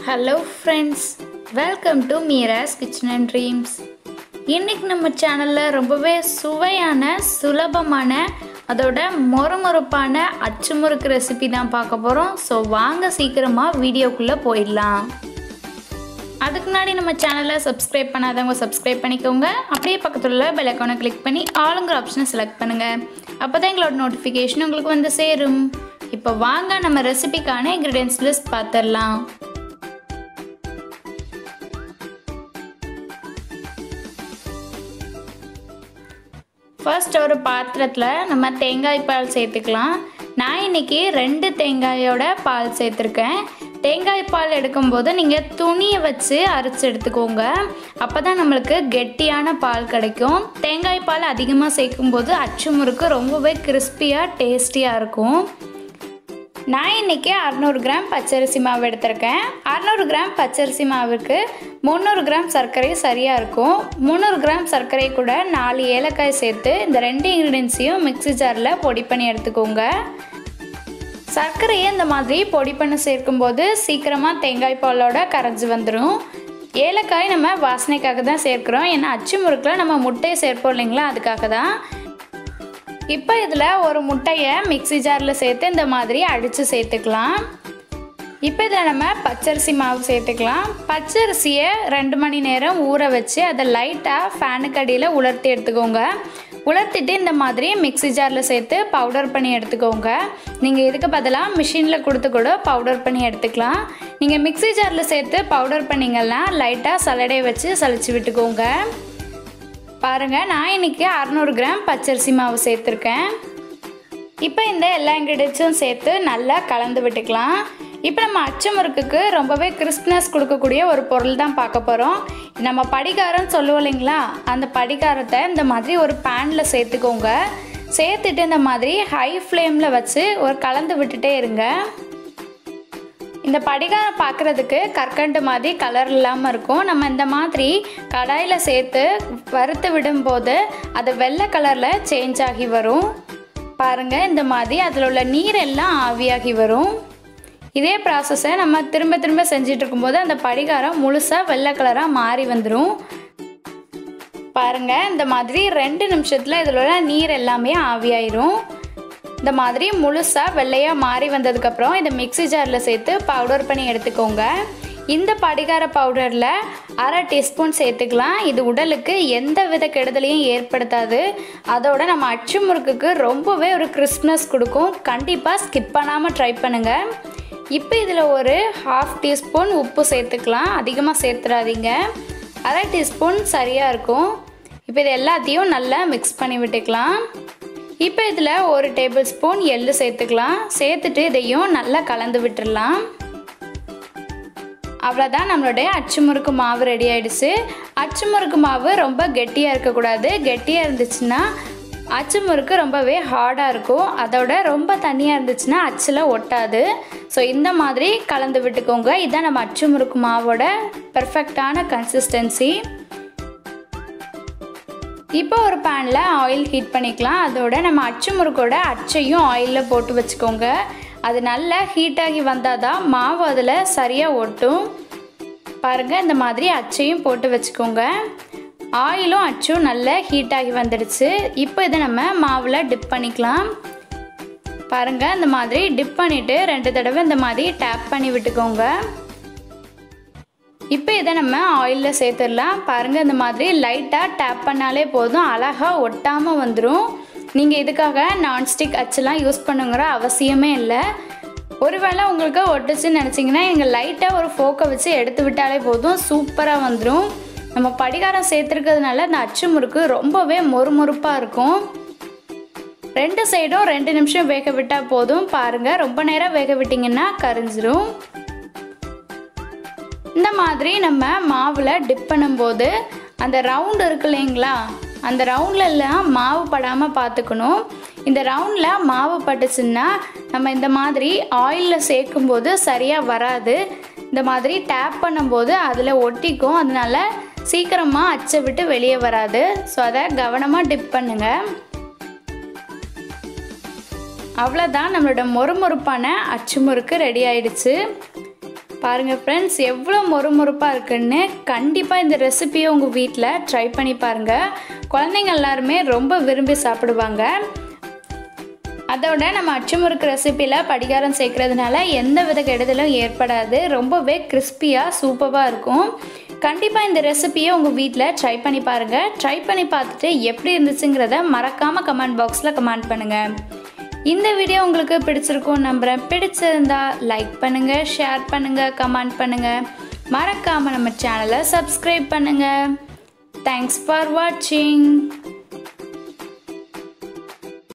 hello friends welcome to Meera's kitchen and dreams இன்னைக்கு நம்ம சேனலில் ரொம்பவே சுவையான சுலபமான அதோட மொறுமொறுப்பான அச்சுமுறுக்கு ரெசிபி தான் பார்க்க போகிறோம் ஸோ வாங்க சீக்கிரமாக வீடியோக்குள்ளே போயிடலாம் அதுக்கு முன்னாடி நம்ம சேனலை சப்ஸ்கிரைப் பண்ணாதவங்க சப்ஸ்கிரைப் பண்ணிக்கோங்க அப்படியே பக்கத்தில் உள்ள பெல் ஐக்கானை கிளிக் பண்ணி ஆளுங்கிற ஆப்ஷனை செலக்ட் பண்ணுங்கள் அப்போ தான் எங்களோட நோட்டிஃபிகேஷன் உங்களுக்கு வந்து சேரும் இப்போ வாங்க நம்ம ரெசிபிக்கான இன்க்ரீடியன்ஸ் லிஸ்ட் பார்த்துடலாம் ஃபர்ஸ்ட் ஒரு பாத்திரத்தில் நம்ம தேங்காய் பால் சேர்த்துக்கலாம் நான் இன்னைக்கு ரெண்டு தேங்காயோட பால் சேர்த்துருக்கேன் தேங்காய் பால் எடுக்கும்போது நீங்கள் துணியை வச்சு அரைச்சி எடுத்துக்கோங்க அப்போ தான் நம்மளுக்கு கெட்டியான பால் கிடைக்கும் தேங்காய் பால் அதிகமாக சேர்க்கும்போது அச்சு முறுக்கு ரொம்பவே கிறிஸ்பியாக டேஸ்டியாக இருக்கும் நான் இன்றைக்கி அறநூறு கிராம் பச்சரிசி மாவு எடுத்திருக்கேன் அறநூறு கிராம் பச்சரிசி மாவுக்கு முந்நூறு கிராம் சர்க்கரை சரியாக இருக்கும் முந்நூறு கிராம் சர்க்கரை கூட நாலு ஏலக்காய் சேர்த்து இந்த ரெண்டு இன்க்ரீடியன்ஸையும் மிக்ஸி ஜாரில் பொடி பண்ணி எடுத்துக்கோங்க சர்க்கரையை இந்த மாதிரி பொடி பண்ணி சேர்க்கும்போது சீக்கிரமாக தேங்காய் பாலோட கரைஞ்சி வந்துடும் ஏலக்காய் நம்ம வாசனைக்காக தான் சேர்க்குறோம் ஏன்னா அச்சு முறுக்கில் நம்ம முட்டையை சேர்ப்போம் இல்லைங்களா அதுக்காக தான் இப்போ இதில் ஒரு முட்டையை மிக்ஸி ஜாரில் சேர்த்து இந்த மாதிரி அடித்து சேர்த்துக்கலாம் இப்போ இதில் நம்ம பச்சரிசி மாவு சேர்த்துக்கலாம் பச்சரிசியை ரெண்டு மணி நேரம் ஊற வச்சு அதை லைட்டாக ஃபேனுக்கு அடியில் உலர்த்தி எடுத்துக்கோங்க உலர்த்திட்டு இந்த மாதிரி மிக்ஸி ஜாரில் சேர்த்து பவுடர் பண்ணி எடுத்துக்கோங்க நீங்கள் இதுக்கு பதிலாக மிஷினில் கொடுத்து கூட பவுடர் பண்ணி எடுத்துக்கலாம் நீங்கள் மிக்ஸி ஜாரில் சேர்த்து பவுடர் பண்ணிங்கன்னா லைட்டாக சலடை வச்சு சளிச்சு விட்டுக்கோங்க பாருங்கள் நான் இன்றைக்கி அறநூறு கிராம் பச்சரிசி மாவு சேர்த்துருக்கேன் இப்போ இந்த எல்லா இன்க்ரீடியன்ஸும் சேர்த்து நல்லா கலந்து விட்டுக்கலாம் இப்போ நம்ம அச்சு முறுக்குக்கு ரொம்பவே கிறிஸ்ப்னஸ் கொடுக்கக்கூடிய ஒரு பொருள் தான் பார்க்க போகிறோம் நம்ம படிகாரம் சொல்லுவோம் இல்லைங்களா அந்த படிகாரத்தை இந்த மாதிரி ஒரு பேனில் சேர்த்துக்கோங்க சேர்த்துட்டு இந்த மாதிரி ஹை ஃப்ளேமில் வச்சு ஒரு கலந்து விட்டுட்டே இருங்க இந்த படிகாரம் பார்க்குறதுக்கு கற்கண்டு மாதிரி கலர் இல்லாமல் இருக்கும் நம்ம இந்த மாதிரி கடாயில் சேர்த்து வறுத்து விடும்போது அது வெள்ளை கலரில் சேஞ்ச் ஆகி வரும் பாருங்கள் இந்த மாதிரி அதில் உள்ள நீர் எல்லாம் ஆவியாகி வரும் இதே ப்ராசஸை நம்ம திரும்ப திரும்ப செஞ்சிட்டு இருக்கும்போது அந்த படிகாரம் முழுசாக வெள்ளை கலராக மாறி வந்துடும் பாருங்கள் இந்த மாதிரி ரெண்டு நிமிஷத்தில் இதில் உள்ள நீர் எல்லாமே ஆவியாயிரும் இந்த மாதிரி முழுசாக வெள்ளையாக மாறி வந்ததுக்கப்புறம் இதை மிக்ஸி ஜாரில் சேர்த்து பவுடர் பண்ணி எடுத்துக்கோங்க இந்த படிகார பவுடரில் அரை டீஸ்பூன் சேர்த்துக்கலாம் இது உடலுக்கு எந்த வித கெடுதலையும் ஏற்படுத்தாது அதோட நம்ம அச்சு முறுக்குக்கு ரொம்பவே ஒரு கிறிஸ்ப்னஸ் கொடுக்கும் கண்டிப்பாக ஸ்கிப் பண்ணாமல் ட்ரை பண்ணுங்கள் இப்போ இதில் ஒரு ஹாஃப் டீஸ்பூன் உப்பு சேர்த்துக்கலாம் அதிகமாக சேர்த்துடாதீங்க அரை டீஸ்பூன் சரியாக இருக்கும் இப்போ இது எல்லாத்தையும் நல்லா மிக்ஸ் பண்ணி விட்டுக்கலாம் இப்போ இதில் ஒரு டேபிள் ஸ்பூன் எள்ளு சேர்த்துக்கலாம் சேர்த்துட்டு இதையும் நல்லா கலந்து விட்டுடலாம் அவ்வளோதான் நம்மளுடைய அச்சு முறுக்கு மாவு ரெடி ஆயிடுச்சு அச்சு முறுக்கு மாவு ரொம்ப கெட்டியாக இருக்கக்கூடாது கெட்டியாக இருந்துச்சுன்னா அச்சு முறுக்கு ரொம்பவே ஹார்டாக இருக்கும் அதோட ரொம்ப தண்ணியாக இருந்துச்சுன்னா அச்சில் ஒட்டாது ஸோ இந்த மாதிரி கலந்து விட்டுக்கோங்க இதுதான் நம்ம அச்சு முறுக்கு மாவோட பர்ஃபெக்டான கன்சிஸ்டன்சி இப்போ ஒரு பேனில் ஆயில் ஹீட் பண்ணிக்கலாம் அதோட நம்ம அச்சு முறுக்கோட அச்சையும் ஆயிலில் போட்டு வச்சுக்கோங்க அது நல்லா ஹீட் ஆகி வந்தால் தான் மாவு அதில் சரியாக ஒட்டும் பாருங்கள் இந்த மாதிரி அச்சையும் போட்டு வச்சுக்கோங்க ஆயிலும் அச்சும் நல்லா ஹீட் ஆகி வந்துடுச்சு இப்போ இதை நம்ம மாவில் டிப் பண்ணிக்கலாம் பாருங்கள் இந்த மாதிரி டிப் பண்ணிவிட்டு ரெண்டு தடவை இந்த மாதிரி டேப் பண்ணி விட்டுக்கோங்க இப்போ இதை நம்ம ஆயிலில் சேர்த்துடலாம் பாருங்கள் இந்த மாதிரி லைட்டாக டேப் பண்ணாலே போதும் அழகாக ஒட்டாமல் வந்துடும் நீங்கள் இதுக்காக நான்ஸ்டிக் அச்செல்லாம் யூஸ் பண்ணுங்கிற அவசியமே இல்லை ஒருவேளை உங்களுக்கு ஒட்டுச்சுன்னு நினச்சிங்கன்னா நீங்கள் லைட்டாக ஒரு ஃபோக்கை வச்சு எடுத்து விட்டாலே போதும் சூப்பராக வந்துடும் நம்ம படிகாரம் சேர்த்துருக்கிறதுனால இந்த அச்சு முறுக்கு ரொம்பவே மொறுமொறுப்பாக இருக்கும் ரெண்டு சைடும் ரெண்டு நிமிஷம் வேக விட்டால் போதும் பாருங்கள் ரொம்ப நேரம் வேக விட்டிங்கன்னா கரிஞ்சிரும் இந்த மாதிரி நம்ம மாவில் டிப் பண்ணும்போது அந்த ரவுண்ட் இருக்கு இல்லைங்களா அந்த ரவுண்டில் எல்லாம் மாவு படாமல் பார்த்துக்கணும் இந்த ரவுண்டில் மாவு பட்டுச்சுன்னா நம்ம இந்த மாதிரி ஆயிலில் சேர்க்கும்போது சரியாக வராது இந்த மாதிரி டேப் பண்ணும்போது அதில் ஒட்டிக்கும் அதனால சீக்கிரமாக அச்சை விட்டு வெளியே வராது ஸோ அதை கவனமாக டிப் பண்ணுங்கள் அவ்வளோதான் நம்மளோட மொறுமொறுப்பான அச்சு முறுக்கு ரெடி ஆயிடுச்சு பாருங்கள் ஃப்ரெண்ட்ஸ் எவ்வளோ மொறுமொறுப்பாக இருக்குன்னு கண்டிப்பாக இந்த ரெசிபியை உங்கள் வீட்டில் ட்ரை பண்ணி பாருங்கள் குழந்தைங்க எல்லாருமே ரொம்ப விரும்பி சாப்பிடுவாங்க அதோட நம்ம அச்சுமுறுக்கு ரெசிப்பியில் படிகாரம் சேர்க்கறதுனால எந்த வித கெடுதலும் ஏற்படாது ரொம்பவே கிறிஸ்பியாக சூப்பராக இருக்கும் கண்டிப்பாக இந்த ரெசிபியை உங்கள் வீட்டில் ட்ரை பண்ணி பாருங்கள் ட்ரை பண்ணி பார்த்துட்டு எப்படி இருந்துச்சுங்கிறத மறக்காமல் கமெண்ட் பாக்ஸில் கமெண்ட் பண்ணுங்கள் இந்த வீடியோ உங்களுக்கு பிடிச்சிருக்கும் நம்புகிறேன் பிடிச்சிருந்தா லைக் பண்ணுங்கள் ஷேர் பண்ணுங்கள் கமெண்ட் பண்ணுங்கள் மறக்காமல் நம்ம சேனலை சப்ஸ்கிரைப் பண்ணுங்கள் தேங்க்ஸ் ஃபார் வாட்சிங்